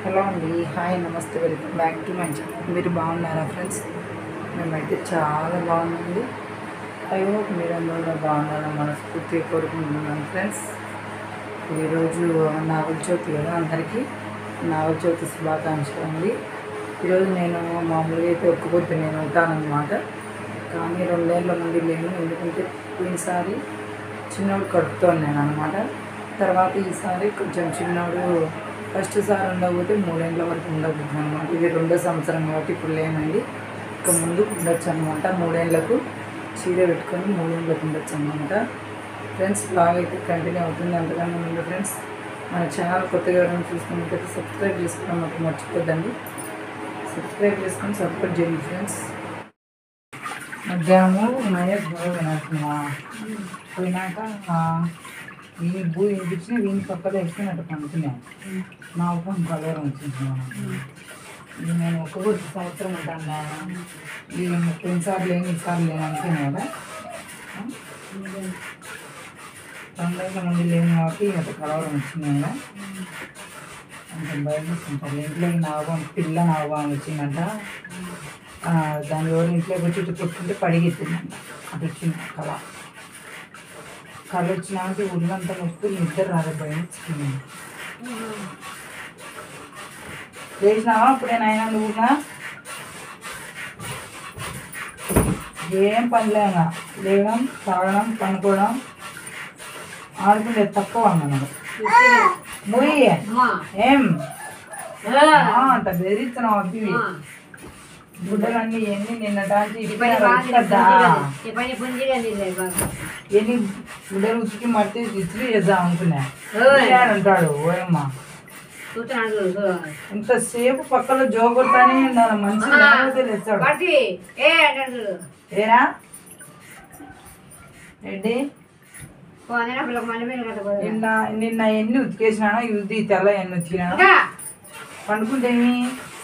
Hello అండి hi నమస్తే welcome back to my channel మీరు బాగున్నారా ఫ్రెండ్స్ మేమైతే చాలా బాగుందండి ఐ హోప్ మీరు అందరూ కూడా బాగున్నారని మనస్ఫూర్తిగా కోరుకుంటున్నాను ఫ్రెండ్స్ ఈరోజు నాగుల చవితి కదా అందరికీ నాగుల చవితి శుభాకాంక్షలు అండి ఈరోజు నేను మామూలుగా అయితే ఒక్క పొద్దు నేను ఉంటానన్నమాట కానీ రెండేళ్ల నుండి లేను ఎందుకంటే పోయినసారి చిన్నోడు కడుపుతో ఉన్నాను అనమాట తర్వాత ఈసారి కొంచెం చిన్నోడు ఫస్ట్ సారి ఉండకపోతే మూడేళ్ళ వరకు ఉండకపోతుంది అనమాట ఇది రెండో సంవత్సరం కాబట్టి ఇప్పుడు లేనండి ఇక ముందుకు ఉండొచ్చు అనమాట మూడేళ్ళకు చీర పెట్టుకొని మూడేళ్ళకు ఉండొచ్చు అనమాట ఫ్రెండ్స్ బ్లాగ్ అయితే కంటిన్యూ అవుతుంది అంతకన్నా ముందు ఫ్రెండ్స్ మన ఛానల్ కొత్తగా ఎవరైనా చూస్తున్నట్లయితే సబ్స్క్రైబ్ చేసుకోవడం మాకు మర్చిపోద్దండి సబ్స్క్రైబ్ చేసుకొని సపోర్ట్ చేయండి ఫ్రెండ్స్ మధ్యాహ్నము మహేష్ బాబు వినాడుతున్నా పోయినాక ఆ, ఈ భూ ఇంటించి వీని పక్కన వేసుకున్నట్టు పనుకున్నాను నా ఉపం కలర్ వచ్చింది ఇది నేను ఒక్కొక్క సంవత్సరం ఉంటాను ఇది ముప్పై సార్లు లేని ఈసారి లేని అనుకున్నాను కదా రెండేళ్ళ నుండి లేని కాబట్టి అంత కలవరం వచ్చింది కదా కొంచెం భయమేస్తుంటారు ఇంట్లో ఈ నాగం పిల్ల నాగం వచ్చిందంట ఆ, దాని ఎవరు ఇంట్లో వచ్చి ఇటు కొట్టుకుంటే పడిగెత్తిందంట అది వచ్చింది కళ కళ వచ్చినాక ఒళ్ళంతా నొప్పి నిద్ర రాలే భయం వచ్చింది లేచినావా అప్పుడే నాయన నువ్వుగా ఏం పని లేగా లేవడం తాగడం పనుకోవడం ఆడుకుంటే తక్కువ అన్నాను ముయ్యి ఏం ఆ, అంత బెదిరిస్తున్నావు అబ్బి గుడ్డలన్నీ ఎన్ని నిన్నటానికి కదా ఎన్ని గుడ్డలు ఉతికి మట్టి ఇస్త్రీ చేద్దాం అనుకున్నా అంటాడు ఓయమ్మ ఇంతసేపు పక్కలో జోగొడతానే ఉండాలి మంచి లేకపోతే తెచ్చాడు ఏరా రెడ్డి నిన్న నిన్న ఎన్ని ఉతికేసినానో ఇది తెల్ల ఎన్ని ఉతికినాను పండుకుంటేమి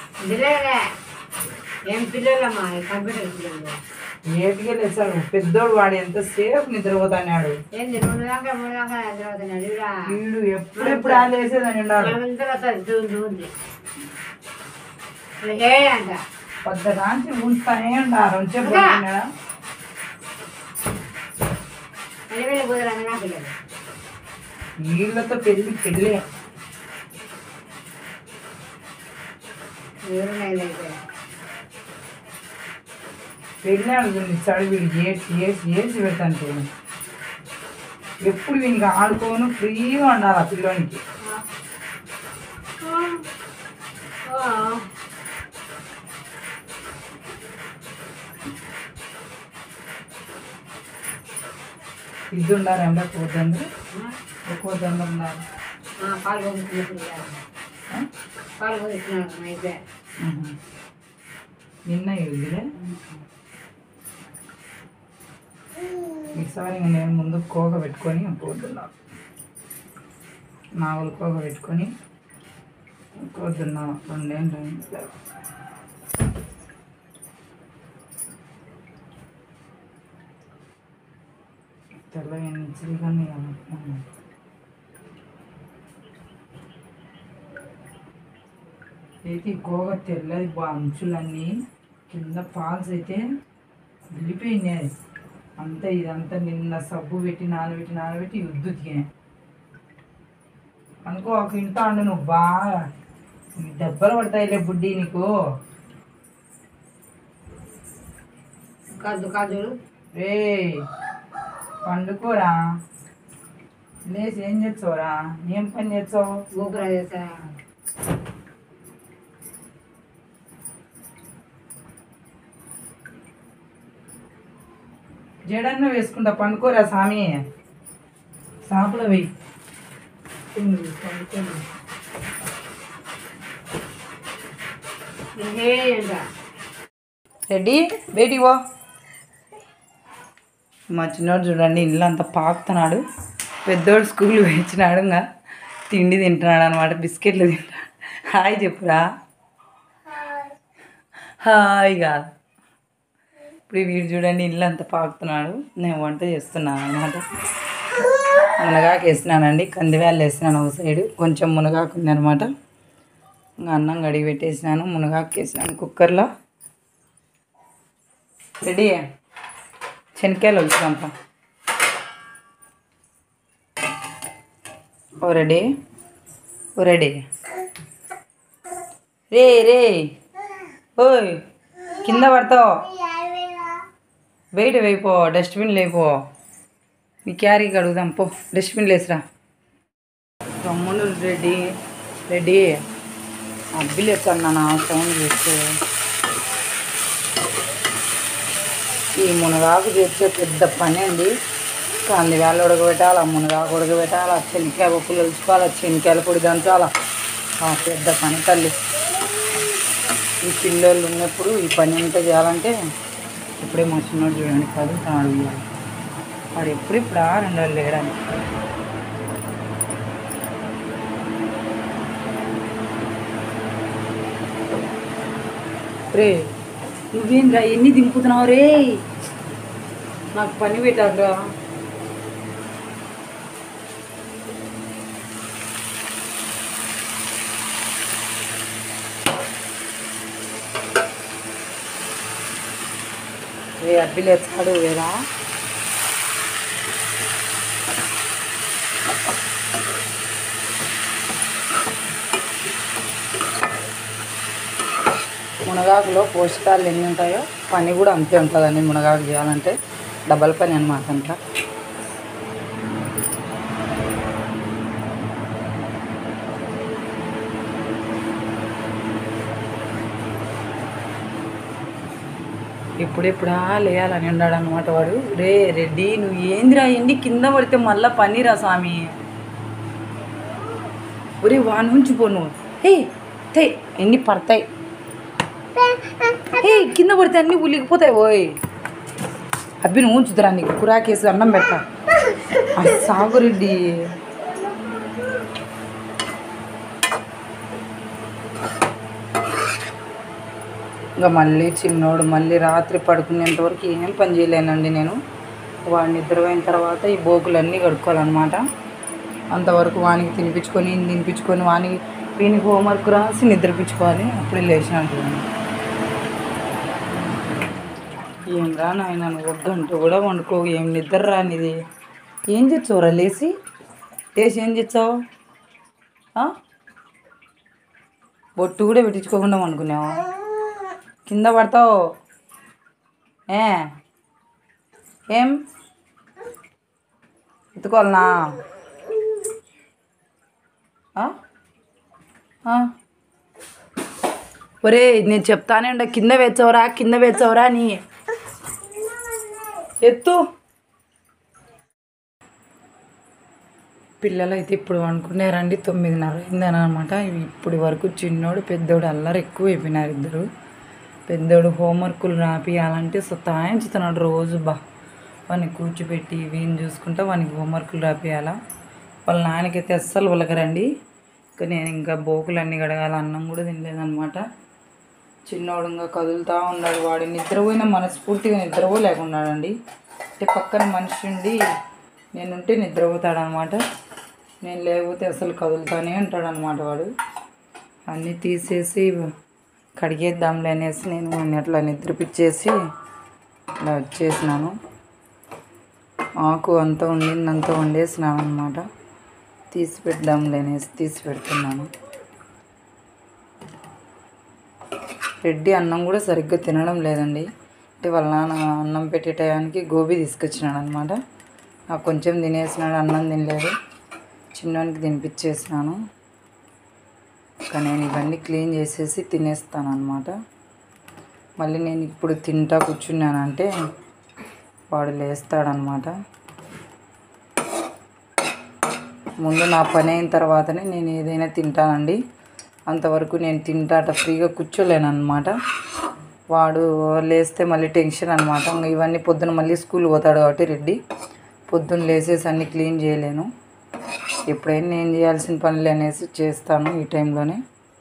ఏం పిల్లలమ్మా కంప్యూటర్ పిల్లలు ఏటికే లేచాడు పెద్దోడు వాడు ఎంతసేపు నిద్రపోతాడు ఏంది రెండు దాకా మూడు దాకా నిద్రపోతున్నాడు ఇలా వీడు ఎప్పుడెప్పుడు ఆ లేసేదని ఉన్నాడు మనమంతా వస్తుంది చూడు చూడు ఏ అంట పెద్ద రాంచి ఉంచుతానే ఉండారు ఉంచే పోతున్నాడా అడిగిన కుదరదు నా పిల్లలు వీళ్ళతో పెళ్ళి పెళ్ళి ఎవరు అయితే పెళ్ళి అడుగుతుంది ఇచ్చాడు వీడికి ఏడ్చి ఏడ్చి ఏడ్చి పెడతాను ఎప్పుడు వీనికి ఆడుకోను ఫ్రీగా ఉండాలి ఆ పిల్లోనికి ఇది ఉండాలి ఎండ పోతుంది పోతుంది ఉన్నారు పాలు పొందుతున్నప్పుడు ఆ? పాలు పొందుతున్నాడు అయితే ఉహు. నిన్న ఇదిలే ఈసారి ఇంక నేను ముందు కోక పెట్టుకొని పోతున్నాను నాగులు కోక పెట్టుకొని పోతున్నాను రెండేళ్ళు అయింది. తెల్లగా చిరిగానే అయితే కోగ తెల్లది బా అంచులన్నీ కింద ఫాల్స్ అయితే వెళ్ళిపోయినాయి అంతా ఇదంతా నిన్న సబ్బు పెట్టి నానబెట్టి నానబెట్టి ఉద్దుతికే అనుకో ఒక ఇంట్లో అండు నువ్వు బాగా నీకు దెబ్బలు పడతాయిలే బుడ్డి నీకు కాదు కాజులు రే పండుకోరా లేచి ఏం చేస్తావురా ఏం పని చేస్తావు గోపురా చేస్తా జడన్న వేసుకుంటా పండుకోరా స్వామి సాపులో వెయ్యి పండుకోండి ఏ అంట రెడీ బేటీ పో మా చిన్నోడు చూడండి ఇల్లు అంతా పాకుతున్నాడు పెద్దోడు స్కూల్ వేయించినాడు ఇంకా తిండి తింటున్నాడు అనమాట బిస్కెట్లు తింటాడు హాయ్ చెప్పురా హాయ్ కాదు ఇప్పుడు వీడు చూడండి ఇల్లు అంతా పాకుతున్నాడు నేను వంట చేస్తున్నాను అనమాట మునగాకు వేసినానండి కందివేళ్ళు వేసినాను ఒక సైడు కొంచెం మునగాకు ఉంది అనమాట ఇంకా అన్నం కడిగి పెట్టేసినాను మునగాకేసినాను కుక్కర్లో రెడీ శనక్కాయలు వచ్చాంప ఓ రెడీ ఓ రెడీ రే రే ఓయ్ కింద పడతావు బయట వేయిపో డస్ట్బిన్ లేపో మీ క్యారీకి అడుగుదాం పో డస్ట్బిన్ లేసిరా తమ్ముడు రెడీ రెడీ అబ్బిలేస్తాను నా సౌండ్ చేస్తే ఈ మునగాకు చేసే పెద్ద పని అండి కంది వేళ ఉడకబెట్టాలి మునగాకు ఉడకబెట్టాలి శనక్కాయ పప్పులు తెలుసుకోవాలి శనక్కాయల పొడి దంచాలి ఆ పెద్ద పని తల్లి ఈ పిల్లలు ఉన్నప్పుడు ఈ పని ఎంత చేయాలంటే ఇప్పుడే మా చిన్నోడు చూడండి కాదు తాడు ఇవ్వాలి వాడు ఎప్పుడు ఇప్పుడు ఆ రెండు వాళ్ళు లేడానికి రే నువ్వేంద్రా ఎన్ని దింపుతున్నావు రే నాకు పని పెట్టాకరా రే అబ్బిలు ఎత్తాడు వేరా మునగాకులో పోషకాలు ఎన్ని ఉంటాయో పని కూడా అంతే ఉంటుందండి మునగాకు చేయాలంటే డబల్ పని అనమాట అంతా ఇప్పుడెప్పుడా లేయాలని ఉన్నాడు అనమాట వాడు రే రెడ్డి నువ్వు ఏందిరా ఎన్ని కింద పడితే మళ్ళా పనిరా స్వామి ఒరే వాని నుంచి పో నువ్వు హే తే ఎన్ని పడతాయి ఏ కింద పడితే అన్నీ ఉలిగిపోతాయి ఓయ్ అబ్బి నువ్వు ఉంచుతురా నీకు కురాకేసి అన్నం పెడతా ఆ సాగురెడ్డి ఇంకా మళ్ళీ చిన్నోడు మళ్ళీ రాత్రి పడుకునేంత వరకు ఏం పని చేయలేనండి నేను వాడు నిద్రపోయిన తర్వాత ఈ బోకులన్నీ కడుక్కోవాలన్నమాట అంతవరకు వానికి తినిపించుకొని తినిపించుకొని వానికి వీనికి హోంవర్క్ రాసి నిద్రపించుకోవాలి అప్పుడే లేచినట్టు ఏం రా నాయన నువ్వు ఒక గంట కూడా వండుకో ఏం నిద్ర రానిది ఏం తెచ్చావురా లేచి లేచి ఏం తెచ్చావు ఆ? బొట్టు కూడా పెట్టించుకోకుండా వండుకున్నావు కింద పడతావు ఏ ఏం ఎత్తుకోవాలనా ఆ? ఆ? ఒరే నేను చెప్తానే ఉండ కింద వేచవరా కింద వేచవరా అని ఎత్తు పిల్లలు అయితే ఇప్పుడు అనుకున్నారండి తొమ్మిదిన్నర అయిందని అనమాట ఇప్పుడు వరకు చిన్నోడు పెద్దోడు అల్లరి ఎక్కువ అయిపోయినారు ఇద్దరు పెద్దోడు హోంవర్కులు రాపియాలంటే సతాయించుతున్నాడు రోజు బా వాడిని కూర్చోబెట్టి వీని చూసుకుంటా వానికి హోంవర్కులు రాపియాలా వాళ్ళ నాన్నకైతే అస్సలు ఉలకరండి ఇంకా నేను ఇంకా బోకులు అన్నీ కడగాలి అన్నం కూడా తినలేదన్నమాట చిన్నోడు ఇంకా కదులుతూ ఉన్నాడు వాడు నిద్రపోయిన మనస్ఫూర్తిగా నిద్రపోలేకున్నాడండి అంటే పక్కన మనిషి ఉండి నేనుంటే నిద్రపోతాడనమాట నేను లేకపోతే అసలు కదులుతానే ఉంటాడనమాట వాడు అన్నీ తీసేసి కడిగేద్దాంలే అనేసి నేను వాడిని అట్లా నిద్రపిచ్చేసి ఇలా వచ్చేసినాను ఆకు అంతా ఉండిందంతా వండేసినాను అనమాట తీసి పెడదాంలే అనేసి తీసి పెడుతున్నాను రెడ్డి అన్నం కూడా సరిగ్గా తినడం లేదండి అంటే వాళ్ళ నాన్న అన్నం పెట్టే టయానికి గోబీ తీసుకొచ్చినాడు అనమాట నాకు కొంచెం తినేసినాడు అన్నం తినలేదు చిన్నోనికి తినిపించేసినాను ఇంకా నేను ఇవన్నీ క్లీన్ చేసేసి తినేస్తాను అనమాట మళ్ళీ నేను ఇప్పుడు తింటా కూర్చున్నానంటే వాడు లేస్తాడనమాట ముందు నా పని అయిన తర్వాతనే నేను ఏదైనా తింటానండి అంతవరకు నేను తింటాట ఫ్రీగా కూర్చోలేను అనమాట వాడు లేస్తే మళ్ళీ టెన్షన్ అనమాట ఇంకా ఇవన్నీ పొద్దున మళ్ళీ స్కూల్ పోతాడు కాబట్టి రెడ్డి పొద్దున్న లేసేసి అన్నీ క్లీన్ చేయలేను ఎప్పుడైనా నేను చేయాల్సిన పనులు అనేసి చేస్తాను ఈ టైంలోనే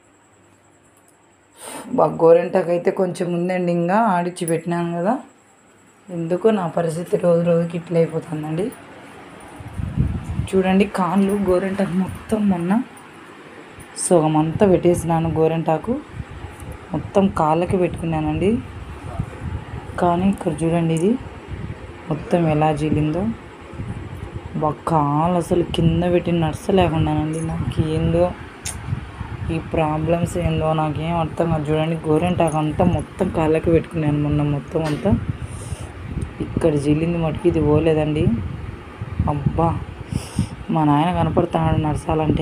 బాగా గోరెంటాకు అయితే కొంచెం ఉందండి ఇంకా ఆడిచ్చి పెట్టినాను కదా ఎందుకో నా పరిస్థితి రోజు రోజుకి ఇట్లా అయిపోతుందండి చూడండి కాళ్ళు గోరెంటాకు మొత్తం మొన్న సగం అంతా పెట్టేసినాను గోరెంటాకు మొత్తం కాళ్ళకి పెట్టుకున్నానండి కానీ ఇక్కడ చూడండి ఇది మొత్తం ఎలా జీలిందో బా కాలు అసలు కింద పెట్టి నడసలేకున్నానండి నాకు ఏందో ఈ ప్రాబ్లమ్స్ ఏందో నాకేం అర్థం కాదు చూడండి గోరెంటాకు అంతా మొత్తం కాళ్ళకి పెట్టుకున్నాను మొన్న మొత్తం అంతా ఇక్కడ జిల్లింది మటుకు ఇది పోలేదండి అబ్బా మా నాయన కనపడుతున్నాడు నడసాలంటే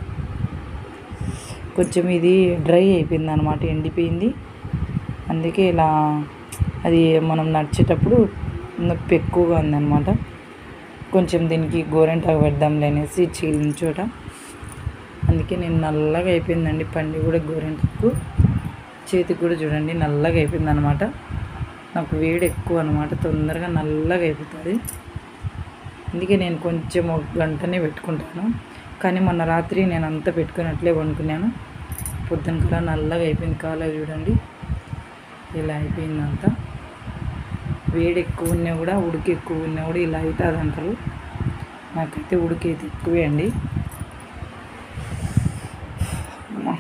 కొంచెం ఇది డ్రై అయిపోయింది అనమాట ఎండిపోయింది అందుకే ఇలా అది మనం నడిచేటప్పుడు నొప్పి ఎక్కువగా ఉందన్నమాట కొంచెం దీనికి గోరెంటాకు పెడదాంలే అనేసి చీలిన చోట అందుకే నేను నల్లగా అయిపోయిందండి పండి కూడా గోరెంటాకు చేతికి కూడా చూడండి నల్లగా అయిపోయింది అనమాట నాకు వేడి ఎక్కువ అనమాట తొందరగా నల్లగా అయిపోతుంది అందుకే నేను కొంచెం ఒక గంటనే పెట్టుకుంటాను కానీ మొన్న రాత్రి నేను అంతా పెట్టుకున్నట్లే వండుకున్నాను పొద్దున కల్లా నల్లగా అయిపోయింది కాలు చూడండి ఇలా అయిపోయింది అంతా వేడి ఎక్కువ ఉన్నా కూడా ఉడికి ఎక్కువ ఉన్నా కూడా ఇలా అవుతుంది అంటారు నాకైతే ఉడికి అయితే ఎక్కువే అండి అమ్మా.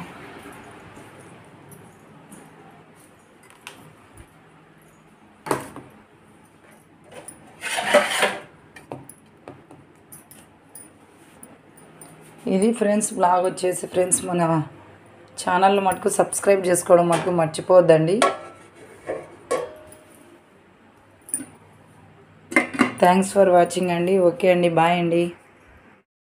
ఇది ఫ్రెండ్స్ బ్లాగ్ వచ్చేసి ఫ్రెండ్స్ మన ఛానల్ మటుకు సబ్స్క్రైబ్ చేసుకోవడం మటుకు మర్చిపోవద్దండి థ్యాంక్స్ ఫర్ వాచింగ్ అండి ఓకే అండి బాయ్ అండి